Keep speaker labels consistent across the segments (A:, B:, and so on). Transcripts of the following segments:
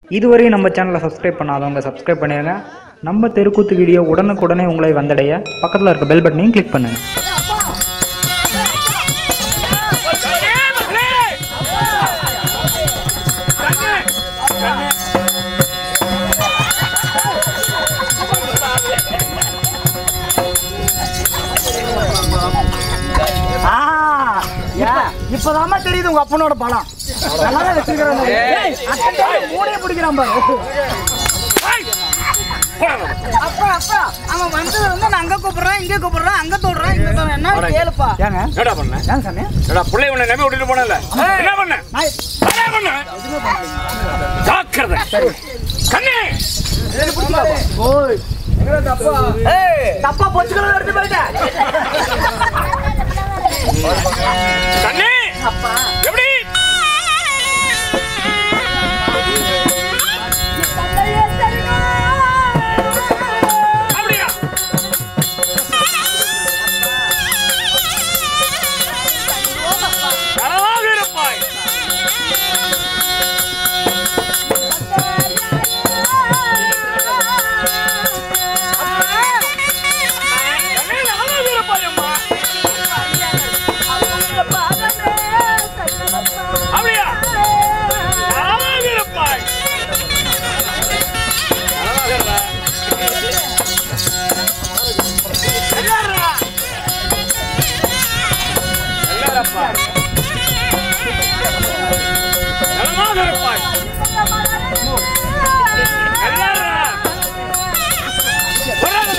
A: இதுவரை நம்ம சேனலை சப்ஸ்கிரைப் பண்ணாதவங்க சப்ஸ்கிரைப் பண்ணிடுங்க நம்ம தெருக்கூத்து வீடியோ உடனுக்குடனே உங்களை வந்தடைய பக்கத்தில் இருக்க பெல் பட்டனையும் கிளிக் பண்ணுங்கள்
B: இப்பதாம்மா தெரியுது உங்க அப்பனோட பலம் நல்லா வச்சிருக்கிறேன் மூணையை பிடிக்கிறான் பாரு அப்பா அப்பா அவன் வந்தது வந்து நான் அங்க கூப்பிடுறான் இங்க கூப்பிடுறான் அங்க தொடுறான் இங்க தொடுறான் என்ன கேளுப்பா ஏங்க
C: என்னடா பண்ண
B: ஏங்க சாமி
C: என்னடா பிள்ளை உன்னை நம்பி விட்டுட்டு போனல என்ன பண்ண
B: நான்
C: என்ன பண்ண ஜாக்கிரதை கண்ணே
B: ஓய் தப்பா பொச்சுக்கலாம் எடுத்து போயிட்டேன்
C: கண்ணே எப்படி அப்படியா நலமாக இருப்பாய் கண்ணே நலமாக இருப்பாய் அம்மா அப்படியா நலமாக இருப்பாய் நலமாக இருடா. எல்லாருடா. எல்லாரப்பா. நலமாக இருப்பாய் எல்லாருடா. வராதடா.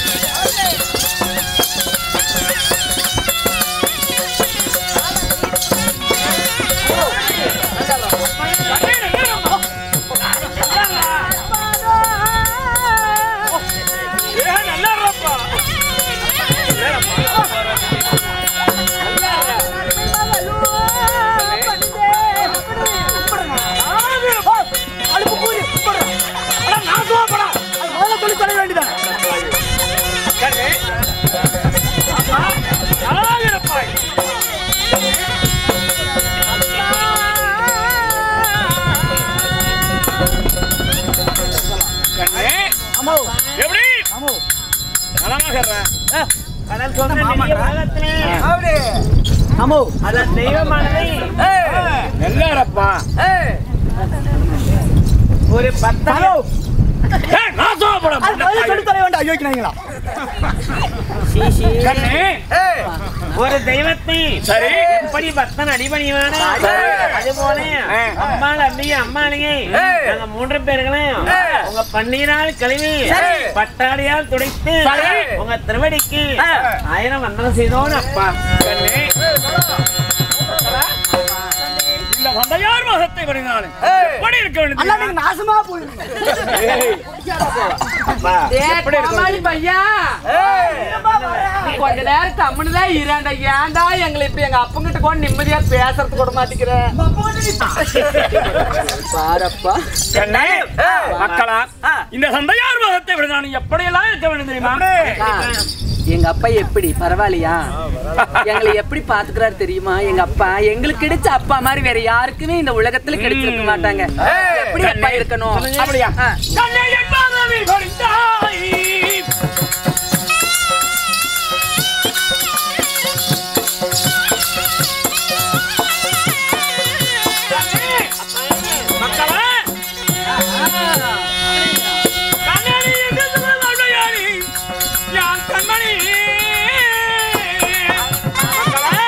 C: கண்ணே, எல்லாரப்பா. ஏ, நல்லாடுறாப்பா.
B: அழுப்பு கூறி
C: அட, நான் சோப்படா.
B: அது முதல்ல சொல்லி சொல்ல வேண்டியதான்
C: கண்ணே. அப்பா, நலமாக இருப்பாய். கண்ணே,
B: அம்மா
C: எப்படி
B: அம்மா
C: நலமாக இருறேன்.
B: அப்படி அம்மோ
C: நல்லாரப்பா.
B: ஒரு பத்தோ
C: ஏய், நான் சோப்படா.
B: அது முதல்ல சொல்லி சொல்ல வேண்டாம் ஐயோ வைக்கிறாங்களா
C: கண்ணே,
D: ஒரு தெய்வத்தை
C: சரி
D: எப்படி பக்தன் அடிபணிவானோ அது போல அம்மாள் அம்பிகை அம்மாளிகை நாங்க மூன்று பேர்களையும் உங்க பன்னீரால் கழுவி பட்டாடியால் துடைத்து உங்க திருவடிக்கு ஆயிரம் வந்தனம் செய்தோம் அப்பா
C: கண்ணே. இந்த வந்தையார் மகத்தை வருகிறாள் எப்படி இருக்க
B: அல்ல
C: வேண்டும்
B: நீங்க நாசமா போயிருங்க
C: எப்படி இருக்க
E: பையா நீ கொஞ்ச நேரம் தமிழ்தான் இராண்டா ஏன்டா எங்களை இப்ப எங்க அப்பங்கிட்ட கூட நிம்மதியா பேசுறது கூட மாட்டேங்கிற பாரப்பா
C: கண்ணே, மக்களா இந்த சந்தையார் மகத்தை விட நான் எப்படியெல்லாம் இருக்க வேண்டும் தெரியுமா
E: எங்க அப்பா எப்படி பரவாயில்லையா எங்களை எப்படி பாத்துக்கிறாரு தெரியுமா எங்க அப்பா எங்களுக்கு கிடைச்ச அப்பா மாதிரி வேற யாருக்குமே இந்த உலகத்துல கிடைச்சிருக்க மாட்டாங்க எப்படி அப்பா இருக்கணும்
C: அப்படியா
E: ஆ.
C: கண்ணே என் மாதவி கொடுத்தாய். கண்ணே, மக்களா கண்ணே, நீ எங்கே சொல்லுவாய் யான் கண்மணி மக்களா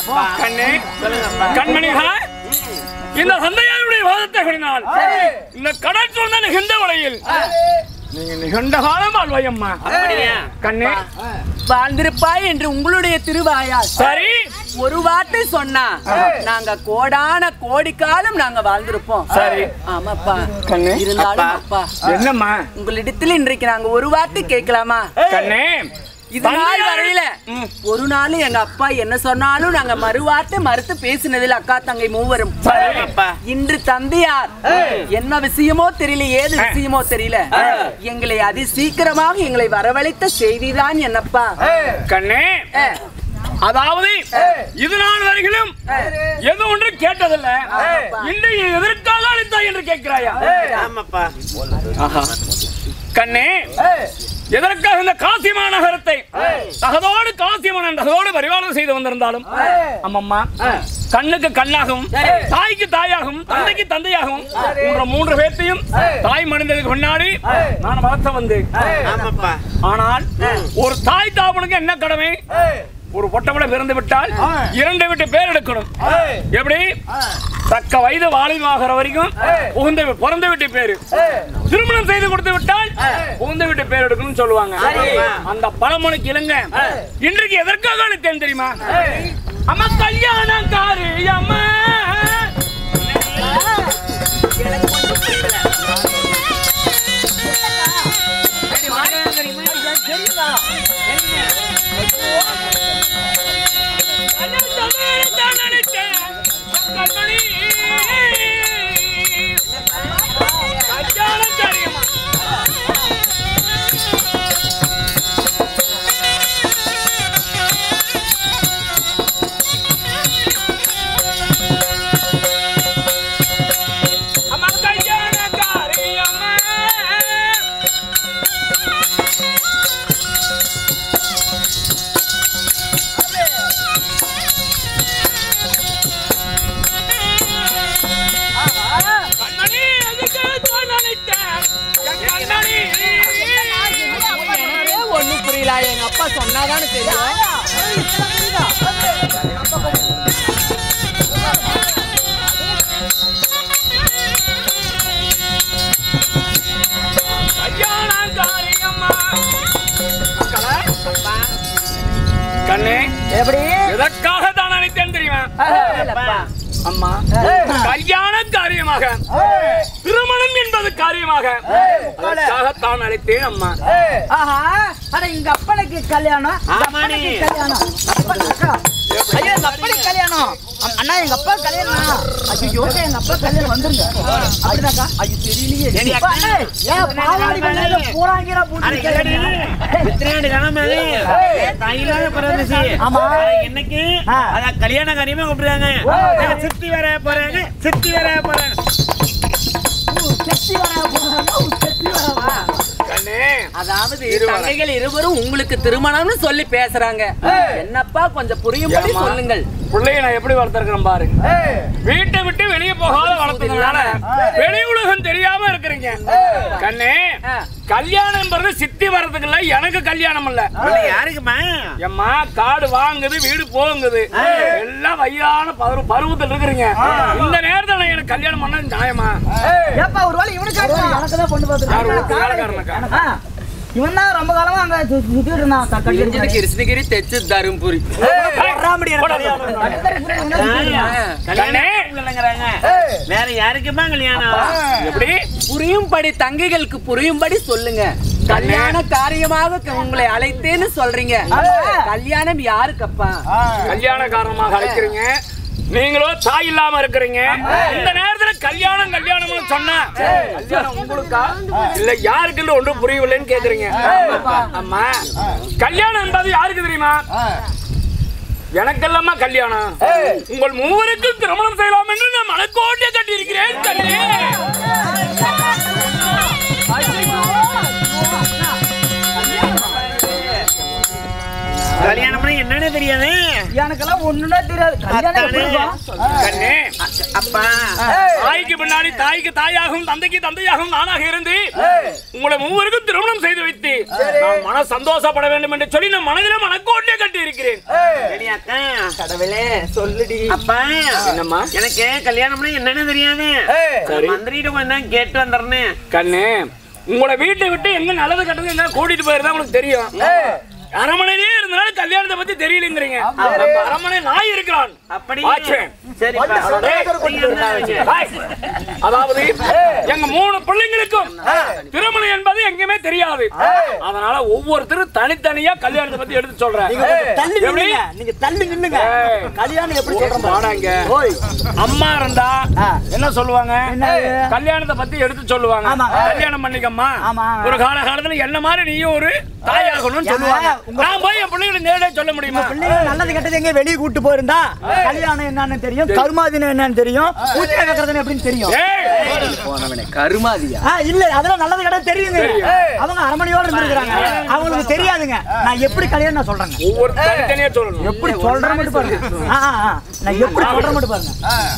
C: கண்ணே கண்மணிகளா இந்த சந்தையாருடைய வாதத்தை கூறினால் இந்த கடல் சூழ்ந்த நிகழ்ந்த உலகில் நீங்க நிகழ்ந்த காலம் வாழ்வையம்மா
D: அப்படியா?
C: கண்ணே
E: வாழ்ந்திருப்பாய் என்று உங்களுடைய திருவாயால்
C: சரி
E: ஒரு வார்த்தை சொன்னா நாங்க கோடான கோடி காலம் நாங்க வாழ்ந்திருப்போம்
C: சரி.
E: ஆமாப்பா
C: கண்ணு.
E: இருந்தாலும் அப்பா
C: என்னம்மா
E: உங்களிடத்தில் இன்றைக்கு நாங்க ஒரு வார்த்தை கேட்கலாமா
C: கண்ணே
E: இது நாள் வரையில
C: ம்.
E: ஒரு நாள் எங்க அப்பா என்ன சொன்னாலும் நாங்க மறுவார்த்தை மறுத்து பேசினதில் அக்கா தங்கை மூவரும்
D: அப்பா
E: இன்று தந்தையார் என்ன விஷயமோ தெரியல ஏது விஷயமோ தெரியல எங்களை அதி சீக்கிரமாக எங்களை வரவழைத்த செய்திதான் என்னப்பா
C: கண்ணே
E: அஹ்,
C: அதாவது இது நாள் வரையிலும் எது ஒன்று கேட்டதில்ல இன்றைய எதற்காக அளித்தாய் என்று கேட்கிறாயா
D: ஆமாப்பா
C: கண்ணே எதற்காக இந்த காசி மாநகரத்தை தகதோடு காசி மன்னன் தகதோடு பரிவாரம் செய்து வந்திருந்தாலும் அம்மம்மா கண்ணுக்கு கண்ணாகவும் தாய்க்கு தாயாகவும் தந்தைக்கு தந்தையாகவும் போன்ற மூன்று பேர்த்தையும் தாய் மனிதனுக்கு முன்னாடி நான் வளர்த்த வந்து
D: ஆமாப்பா
C: ஆனால் ஒரு தாய் தாபனுக்கு என்ன கடமை ஒரு பொட்டமலை பிறந்து விட்டால் இரண்டு விட்டு பேர் எடுக்கணும் எப்படி தக்க வயது வாலிபமாகிற வரைக்கும் புகுந்த பிறந்த வீட்டு பேரு திருமணம் செய்து கொடுத்து விட்டால் புகுந்த வீட்டு பேர் எடுக்கணும்னு சொல்லுவாங்க அந்த பழமொழிக்கு இலங்க இன்றைக்கு எதற்காக அளித்தேன் தெரியுமா அம்மா கல்யாணக்காரி அம்மா கல்யாணம் நினைச்சேன் கண்மணி கல்யாணக்காரி அம்மா அம்மா கல்யாணக்காரி அம்மா கண்மணி அதுக்கு தான் நினைத்தேன் கண்மணி
E: ஒண்ணும் புரியல எங்க அப்பா சொன்னாதானே தெரியும்
C: கல்யாணக்காரி அம்மா மக்களே, கண்ணே
B: எப்படி
C: எதற்காக தான் அழைத்தேன் தெரியுமா அம்மா கல்யாண காரியமாக திருமணம் என்பது காரியமாக அதற்காகத்தான் அழைத்தேன் அம்மா
B: ஆஹா அட எங்க அப்பனுக்கு கல்யாணம் எங்க
D: ஆமாடி.
B: அப்பனுக்கு கல்யாணம் அப்பனுக்கா? ஐயோ எங்க அப்பனுக்கு கல்யாணம் அம்- அண்ணா எங்க அப்பா கல்யாணம் ஐயோ எங்க அப்பா கல்யாணம் வந்துருங்க அப்படின்னாக்கா ஐயோ தெரியலையே அப்பா, ஏய், ஏன் பாவாடி கல்யாணத்துல பூராங்கிரா
D: அட இல்லடி. இத்தனையாண்டு காலமா அது தாயில்லாத பிறந்துச்சு.
B: ஆமா.
D: அட இன்னைக்கு
B: ஆ.
D: அத கல்யாண காரியமா கூப்பிடுறாங்க அட சித்தி வர போறாங்க சித்தி வர போறாங்க
B: செத்தி வர போறாங்க செத்தி வர
C: கண்ணே
E: அதாவது தங்கைகள் இருவரும் உங்களுக்கு திருமணம்னு சொல்லி பேசுறாங்க என்னப்பா கொஞ்சம் புரியும்படி
C: ஏம்மா?
E: சொல்லுங்கள்
C: பிள்ளைய நான் எப்படி வளர்த்திருக்கிறேன் பாரு வீட்டை விட்டு வெளியே போகாத வளர்த்ததுனால வெளி உலகம் தெரியாம இருக்கிறீங்க கண்ணே
E: ஆ.
C: கல்யாணம் சித்தி வர்றதுக்கு இல்ல எனக்கு கல்யாணம் இல்ல
D: இல்ல, யாருக்குமா
C: எம்மா காடு வாங்குது வீடு போங்குது எல்லாம் வயதான பரு பருவத்தில் இருக்கிறீங்க இந்த நேரத்துல நான் எனக்கு கல்யாணம் பண்ண நியாயமா
B: ஏப்பா ஒரு வேளை இவனுக்கு எனக்கு தான் பொண்ணு
C: யார் உனக்கு வேலைக்காரனுக்கா?
B: பார்த்துருக்கான் இவன் தான் ரொம்ப காலமா அங்க சு- சுத்திட்டு இருந்தான் க- கட்டி
E: இஞ்சினு கிருஷ்ணகிரி தெச்சு தருமபுரி
D: கல்யாணம் இல்லைங்கிறாங்க வேற யாருக்குமா கல்யாணம்
C: எப்படி
E: புரியும்படி தங்கைகளுக்கு புரியும்படி சொல்லுங்க கல்யாண காரியமாக க- உங்களை அழைத்தேன்னு சொல்றீங்க கல்யாணம் யாருக்கப்பா
C: கல்யாண காரணமாக அழைக்கிறீங்க நீங்களோ தாய் இல்லாம இருக்கிறீங்க இந்த நேரத்துல கல்யாணம் கல்யாணம்னு சொன்னா கல்யாணம் உங்களுக்கா இல்ல யாருக்குன்னு ஒன்றும் புரியவில்லைன்னு கேக்குறீங்க அம்மா கல்யாணம் என்பது யாருக்கு தெரியுமா எனக்கெல்லாமா கல்யாணம் உங்கள் மூவருக்கும் திருமணம் செய்யலாம் என்று நான் மனக்கோட்டை கட்டி இருக்கிறேன் கண்ணே
D: கல்யாணம்னா என்ன என்னன்னு தெரியாது
B: எனக்கெல்லாம் ஒண்ணுமே தெரியாது கல்யாணம் எப்படி இருக்கும்?
C: கண்ணே
D: அப்பா
C: தாய்க்கு பின்னாடி தாய்க்கு தாயாகவும் தந்தைக்கு தந்தையாகவும் நானாக இருந்து உங்களை மூவருக்கும் திருமணம் செய்து வைத்து நான் மன சந்தோஷப்பட வேண்டும் என்று சொல்லி நான் மனதில மனக்கோட்டை கட்டி இருக்கிறேன்
D: சரி அக்கா
B: கடவுளே சொல்லுடி
D: அப்பா
C: என்னம்மா
D: எனக்கு கல்யாணம்னா என்னன்னு தெரியாது
C: சரி.
D: மந்திரிட்ட கொஞ்சம் கேட்டு வந்துடுறேன்
C: கண்ணு உங்களை வீட்டை விட்டு எங்க நல்லது கட்டது எங்க கூட்டிட்டு போயிருந்தா உங்களுக்கு தெரியும் அரமனையிலே இருந்தாலும் கல்யாணத்தை பத்தி தெரியலங்கிறீங்க நம்ம அரமனை நாய் இருக்கிறான்
D: அப்படி
C: வாட்ச்மேன்.
D: சரிப்பா
C: ஹாய். அதாவது எங்க மூணு பிள்ளைங்களுக்கும் திருமணம் என்பது எங்கேயுமே தெரியாது அதனால ஒவ்வொருத்தரும் தனித்தனியா கல்யாணத்தை பத்தி எடுத்து சொல்றேன்
B: தள்ளி
C: எப்படி?
B: நில்லுங்க நீங்க தள்ளி நில்லுங்க
C: ஏய்.
B: கல்யாணம் எப்படி சொல்றோம் பாரு.
C: வாடாங்க.
B: ஓய்
C: அம்மா இருந்தா
B: ஆ.
C: என்ன சொல்லுவாங்க
B: என்னது?
C: கல்யாணத்தை பத்தி எடுத்து சொல்லுவாங்க
B: ஆமாங்க.
C: கல்யாணம் பண்ணிக்கம்மா
B: ஆமா.
C: ஒரு கால காலத்துல என்ன மாதிரி நீயும் ஒரு தாயாகணும்னு சொல்லுவாங்க
B: உங்க-
C: நான் போய் என் பிள்ளைகளை நேரடியா சொல்ல முடியுமா
B: பிள்ளைங்க நல்லது கெட்டது எங்க வெளிய கூட்டு போயிருந்தா கல்யாணம் என்னன்னு தெரியும் கருமாதினம் என்னன்னு தெரியும் ஊத்தி வைக்கிறதுன்னு எப்படின்னு தெரியும்
C: ஏய்,
E: கருமாதியா
B: ஆ, இல்ல அதெல்லாம் நல்லது கெட்டது தெரியுங்க அவங்க அரமனையோட இருந்திருக்காங்க அவங்களுக்கு தெரியாதுங்க நான் எப்படி கல்யாணம் நான் சொல்றேங்க
C: ஒவ்வொரு தனித்தனியா சொல்லணும்
B: எப்படி சொல்றேன் மட்டும் பாருங்க ஆ, ஆ, ஆ. நான் எப்படி சொல்றேன் மட்டும் பாருங்க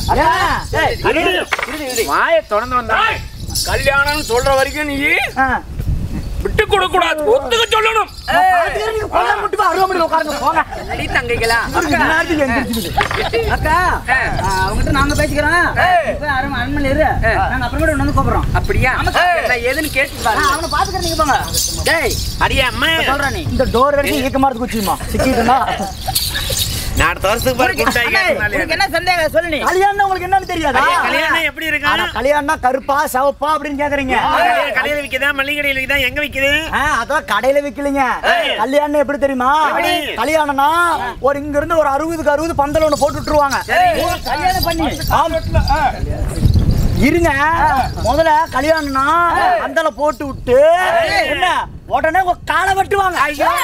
B: ஏன்? ஏய்,
D: வாயை திறந்து வந்தா
C: ஏய், கல்யாணம்னு சொல்ற வரைக்கும் நீ
B: ஆ.
C: விட்டு கொடுக்க கூடாது ஒத்துக்க சொல்லணும்
B: நான் பாத்துக்கிறேன், நீங்க கொல்ல மட்டும் போய் அருவாமனையில உட்காருங்க போங்க
E: அடி தங்கைகளா
B: இவருக்கு நேரத்துக்கு எந்திரிச்சுக்குது.
E: அக்கா அவங்ககிட்ட நாங்க பேசிக்கிறோம் இப்ப அருமை அருமையில இரு நாங்க அப்புறமேட்டு வந்து கூப்பிடுறோம் அப்படியா நான் எதுன்னு கேட்டு
B: ஆ,
E: பாருங்க
B: அவனை பாத்துக்கிறேன் நீங்க போங்க
E: டேய்
D: அடியே அம்மா
E: சொல்றேன் நீ
B: இந்த டோர் வரைக்கும் இயக்க மாதிரி குச்சியுமா சிக்கிட்டுனா
D: நான் அடுத்த வருஷத்துக்கு பாரு குட்டாய்
E: உனக்கு என்ன சந்தேகம் சொல்லு நீ
B: கல்யாணம் உங்களுக்கு என்னன்னு தெரியாதா
D: கல்யாணம் எப்படி இருக்கு
B: ஆனா கல்யாணம்னா கருப்பா சிவப்பா அப்படின்னு கேக்குறீங்க
D: கடையில- கடையில விக்குதா மல்லிகை கடையில விக்குதா எங்க விக்குது
B: ஆ, அதான் கடையில விக்கலீங்க கல்யாணம் எப்படி தெரியுமா
D: எப்படி?
B: கல்யாணம்னா ஒரு இங்க இருந்து ஒரு அறுபதுக்கு அறுபது பந்தல் ஒண்ணு போட்டு விட்டுருவாங்க கல்யாணம் பண்ணி ஆமா. இருங்க முதல்ல கல்யாணம்னா பந்தல போட்டு விட்டு என்ன உடனே உங்க காலை வெட்டுவாங்க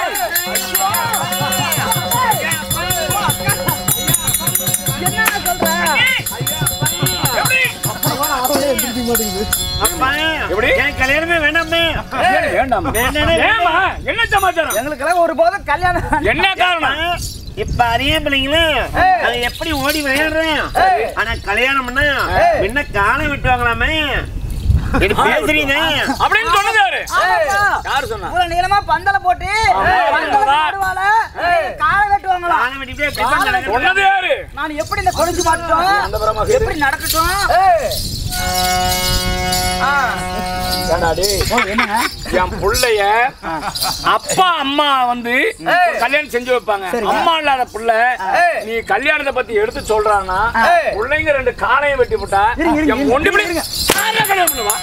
D: அப்பா
C: எப்படி?
D: என் கல்யாணமே வேண்டாமே
C: வேண்டாம்
D: வேண்டாமே
C: ஏமா என்ன சமாச்சாரம்
B: எங்களுக்கு எல்லாம் ஒரு போதும் கல்யாணம்
C: என்ன காரணம்
D: இப்ப அறிய பிள்ளைங்களே அது எப்படி ஓடி விளையாடுறேன் ஆனா கல்யாணம்னா என்ன காலம் விட்டுவாங்களாமே இது பேசுறீங்க
C: அப்படின்னு சொன்னது யாரு யாரு சொன்னா
B: இவ்வளவு நீளமா பந்தல போட்டு பந்தல நடுவால காலை வெட்டுவாங்களா
D: காலம் வெட்டிட்டு எப்படி தான் நடக்குது?
C: சொன்னது யாரு
B: நான் எப்படி இந்த கொலைஞ்சு மாட்டோம் எப்படி நடக்கட்டும் என்னங்க
C: என் புள்ளைய அப்பா அம்மா வந்து கல்யாணம் செஞ்சு வைப்பாங்க அம்மா இல்லாத புள்ள நீ கல்யாணத்தை பத்தி எடுத்து சொல்றான்னா பிள்ளைங்க ரெண்டு காலையும் வெட்டி போட்டா
B: இருங்க, இருங்க,
C: என் ஒண்ணுபடி
B: இருங்க.
C: யாரை கல்யாணம் பண்ணுவா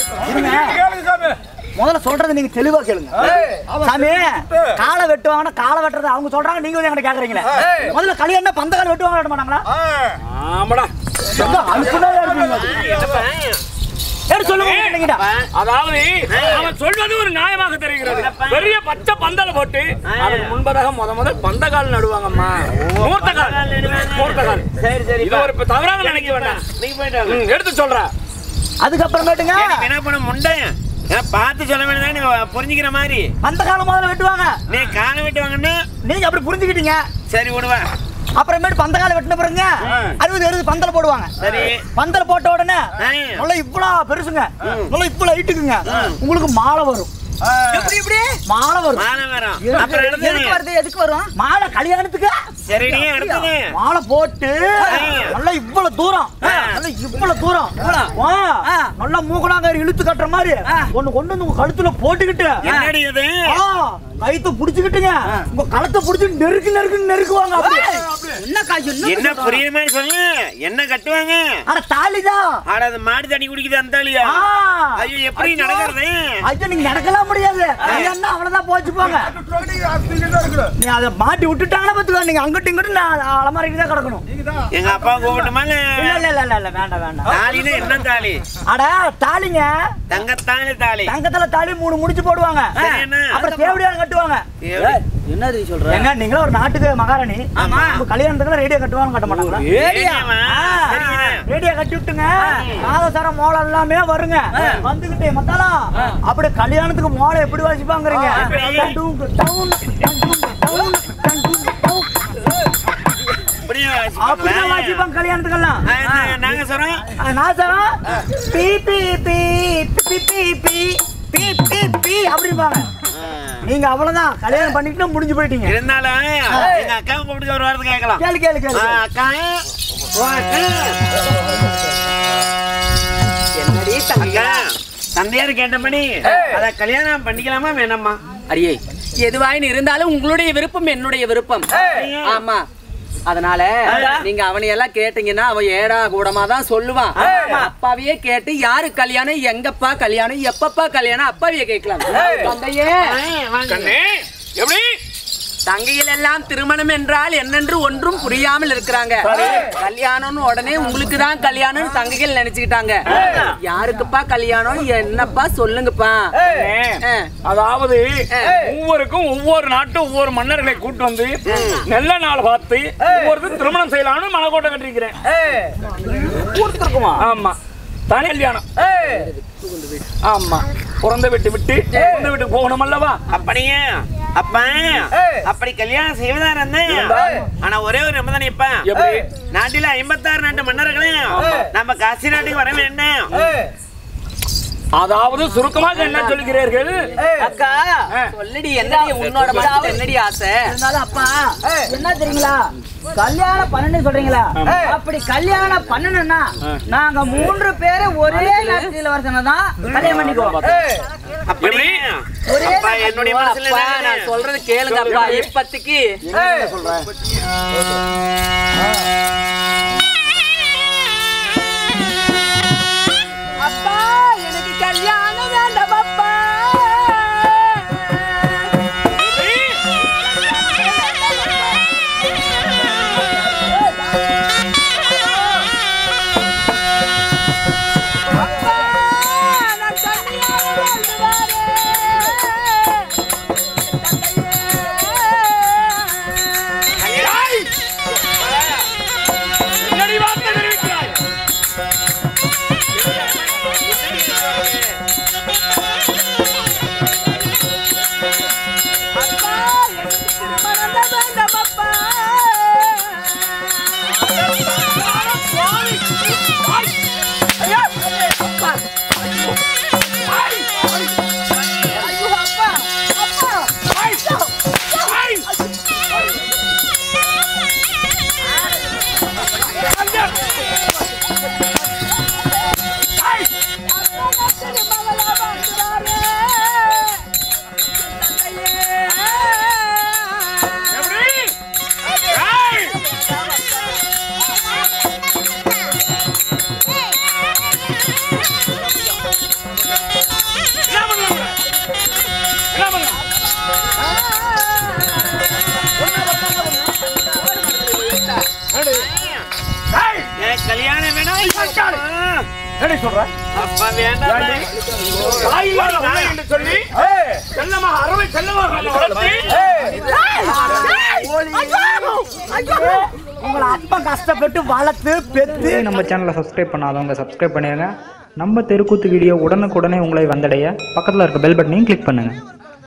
B: இருங்க முதல்ல சொல்றதை நீங்க தெளிவா கேளுங்க சாமி காலை வெட்டுவாங்கன்னா காலை வெட்டுறது அவங்க சொல்றாங்க நீங்க வந்து என்கிட்ட கேக்குறீங்களே முதல்ல கல்யாணம் பந்த கால் வெட்டுவாங்க வெட்ட மாட்டாங்களா
C: ஆமாடா
B: எங்க அனுப்புனதா இருப்பீங்க அது.
D: என்னப்பா?
B: ஏறு சொல்லுங்க கேட்டீங்கடா.
C: அதாவது அவன் சொல்வது ஒரு நியாயமாக தெரிகிறது பெரிய பச்சை பந்தல போட்டு அதுக்கு முன்பதாக முத முதல் பந்த கால் நடுவாங்கம்மா மூர்த்த கால் மூர்த்த கால்
D: சரி சரி
C: இது ஒரு இப்ப தவறாக நினைக்க வேண்டாம்
D: நீங்க போயிட்டு வாங்க.
C: ம், எடுத்து சொல்ற
B: அதுக்கப்புறமேட்டுங்க
D: எனக்கு என்ன பண்ண முண்டை ஏன் பார்த்து சொல்ல வேண்டியதான் நீ புரிஞ்சுக்கிற மாதிரி
B: அந்த காலம் முதல்ல வெட்டுவாங்க
D: நீ காலம் வெட்டி வாங்கன்னு
B: நீங்க அப்படி புரிஞ்சுக்கிட்டீங்க
D: சரி விடுவா
B: அப்புறமேட்டு பந்த கால வெட்டின பிறகுங்க அறுபது அறுபது பந்தல் போடுவாங்க
D: சரி
B: பந்தல் போட்ட உடனே
D: ஆ.
B: நல்லா இவ்வளவு பெருசுங்க நல்லா இவ்வளவு ஹைட்டுக்குங்க உங்களுக்கு மாலை வரும் எப்படி எப்படி மாலை வரும்
D: மாலை வரும் அப்புறம் எடுத்து
B: வருது எதுக்கு வரும் மாலை கல்யாணத்துக்கு
D: சரிடி அடுத்தது
B: மாலை போட்டு நல்லா இவ்வளவு தூரம் நல்லா இவ்வளவு தூரம் ஆ, நல்லா மூக்கணாங்கயிறு இழுத்து கட்டுற மாதிரி ஒண்ணு கொண்டு வந்து உங்க கழுத்துல போட்டுக்கிட்டு
D: என்னடி இது
B: ஆ, கயித்தை புடிச்சுக்கிட்டுங்க உங்க கழுத்தை புடிச்சு நெருக்கு நெருக்கு நெருக்குவாங்க அப்படி என்ன காய்ச்சி
D: என்ன புரியுற மாதிரி சொல்லு என்ன கட்டுவாங்க
B: அட தாலிதான்
D: ஆட அது மாடு தண்ணி குடிக்குது அந்த ஆளியா
B: ஆ.
D: ஐயோ எப்படி நடக்கிறது
B: ஐயோ நீங்க நடக்கலாம் முடியாது கல்யாணம் அவ்வளவுதான் போச்சு போங்க நீ அதை மாட்டி விட்டுட்டாங்கன்னா பாத்துக்கோ நீங்க அங்கிட்டு இங்கிட்டு நான் அலமாரிக்கு தான் கிடக்கணும்
D: எங்க அப்பா கூப்பிட்டுமா
B: இல்ல இல்ல இல்ல இல்ல இல்ல வேண்டாம் வேண்டாம்
D: தாலினா என்ன தாலி
B: அட தாலிங்க
D: தங்கத்தாலி தாலி
B: தங்கத்துல தாலி மூணு முடிச்சு போடுவாங்க
D: சரி, என்ன?
B: அப்புறம் தேவடியார் கட்டுவாங்க
E: என்னது சொல்ற
B: ஏங்க நீங்களும் ஒரு நாட்டுக்கு மகாராணி உங்க கல்யாணத்துக்கு ரேடியோ கட்டுவாங்க கட்ட மாட்டாங்களா
D: ரேடியோவா? சரிங்க.
B: ரேடியோ கட்டி விட்டுங்க நாதசாரம் மோளம் எல்லாமே வருங்க வந்துகிட்டே மத்தாலாம் அப்படி கல்யாணத்துக்கு மோளம் எப்படி வாசிப்பாங்கறீங்க
D: எப்படி?
B: டங்கும், டவுன், டங்கும், டவுன், டங்கும், டவுன். அப்படிதான் வாசிப்பாங்க கல்யாணத்துக்கெல்லாம்
D: ஆ, நாங்க- நாங்க சொல்றோம்
B: ஆ, நான் சொல்றேன் பி பி பி பி பி பி பி பி பி அப்படிம்பாங்க நீங்க அவ்வளவுதான் கல்யாணம் பண்ணிட்டு முடிஞ்சு போயிட்டீங்க
D: இருந்தாலும் எங்க அக்காவை கூப்பிட்டு ஒரு வாரத்தை கேட்கலாம்
B: கேளு கேளு கேளு
D: ஆ, அக்கா ஓ, அக்கா
E: என்னடி
D: அக்கா
E: தங்கையா
D: தந்தையார் கேட்டபடி அத கல்யாணம் பண்ணிக்கலாமா வேணாமா
E: அடியே எதுவாயின் இருந்தாலும் உங்களுடைய விருப்பம் என்னுடைய விருப்பம் ஆமா அதனால நீங்க அவனை எல்லாம் கேட்டீங்கன்னா அவன் ஏடா கூடமா தான் சொல்லுவான் அப்பாவையே கேட்டு யாரு கல்யாணம் எங்கப்பா கல்யாணம் எப்பப்பா கல்யாணம் அப்பாவையே கேட்கலாம் தந்தையே
C: கண்ணே எப்படி
E: தங்கைகள் எல்லாம் திருமணம் என்றால் என்னென்று ஒன்றும் புரியாமல் இருக்கிறாங்க கல்யாணம்னு உடனே உங்களுக்கு தான் கல்யாணம்னு தங்கைகள் நினைச்சுக்கிட்டாங்க யாருக்குப்பா கல்யாணம் என்னப்பா சொல்லுங்கப்பா ஆ.
C: அதாவது ஒவ்வொருக்கும் ஒவ்வொரு நாட்டு ஒவ்வொரு மன்னர்களை கூட்டு வந்து நல்ல நாள் பார்த்து ஒவ்வொருத்தரும் திருமணம் செய்யலாம்னு மனக்கோட்டை கட்டிருக்கிறேன்
B: கொடுத்துருக்குமா
C: ஆமா தனி கல்யாணம் ஆமா பிறந்த வீட்டு விட்டு பிறந்த வீட்டுக்கு போகணும் அல்லவா
D: அப்படியே அப்பா அப்படி கல்யாணம் செய்வதா இருந்தேன் ஆனா ஒரே ஒரு நிபந்தனை இப்ப
C: எப்படி?
D: நாட்டில ஐம்பத்தாறு நாட்டு மன்னர்களையும் நம்ம காசி நாட்டுக்கு வர வேண்டும்
C: அதாவது சுருக்கமாக என்ன சொல்கிறீர்கள்
E: அக்கா சொல்லுடி என்னடி உன்னோட மனசுல என்னடி ஆசை
B: இருந்தாலும் அப்பா என்ன தெரியுங்களா கல்யாணம் பண்ணணும் சொல்றீங்களா அப்படி கல்யாணம் பண்ணணும்னா நாங்க மூன்று பேரை ஒரே நேரத்தில் வருஷம் தான் கல்யாணம் பண்ணிக்குவோம்
D: அப்படி அப்பா என்னுடைய மனசுல
E: அப்பா,
D: என்ன
E: நான் சொல்றது கேளுங்க அப்பா இப்பத்துக்கு அப்பா எனக்கு கல்யாணம் வேண்டாம் அப்பா
C: என்னடி வார்த்தை தெரிவிக்கிறாய்? எப்படி? ஏய்! என்ன பண்ணுவாங்க? என்ன பண்ணுவாங்க? ஏய்!
D: எனக்கு கல்யாணம் வேணாம்
C: என்னடி சொல்ற?
D: அப்பா வேண்டாம்
C: ஏண்டி? தாய் இல்லாத உன்னை என்று சொல்லி செல்லமாக அறுவை செல்லமாக நம்மை வளர்த்து
B: உங்களை அப்பா கஷ்டப்பட்டு வளர்த்து பெத்து
A: நம்ம சேனலை சப்ஸ்கிரைப் பண்ணாதவங்க சப்ஸ்கிரைப் பண்ணிடுங்க நம்ம தெருக்கூத்து வீடியோ உடனுக்குடனே உங்களை வந்தடைய பக்கத்தில் இருக்க பெல் பட்டனையும் கிளிக் பண்ணுங்கள்